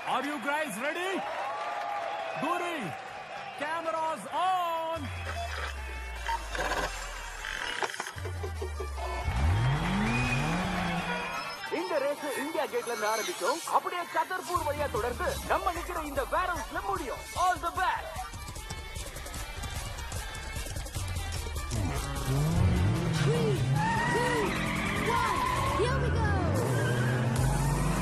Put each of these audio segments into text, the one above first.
Are you guys ready? Guri, cameras on! இந்த race India கேட்ல இருந்து ஆரம்பிக்கும் அப்படியே கதர்பூர் வழியா தொடர்ந்து நம்ம நிக்கிற இந்த வேர் ஹவுஸ்ல முடியும் all the best Three, two, one, here we go!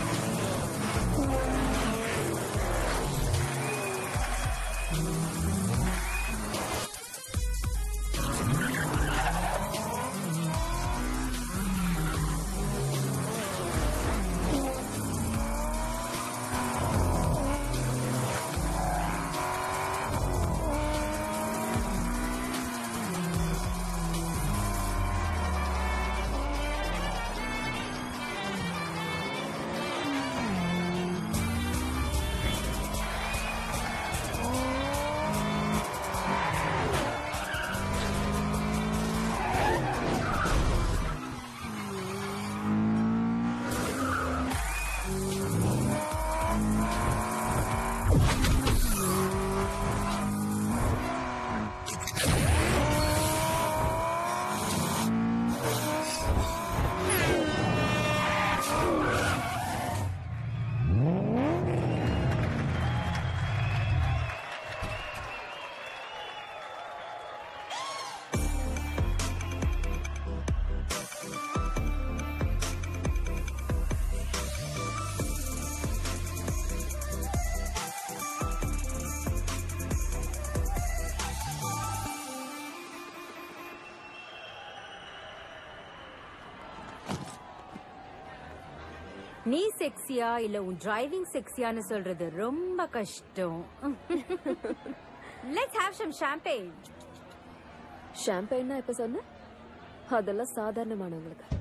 நீ செக்ஸியா இல்ல உன் டிரைவிங் செக்ஸியான்னு சொல்றது ரொம்ப கஷ்டம் லெட்ஸ் ஹேவ் சம் ஷாம்பேன் ஷாம்பைன்னா எப்ப சொன்ன அதெல்லாம் சாதாரணமானவங்களுக்கு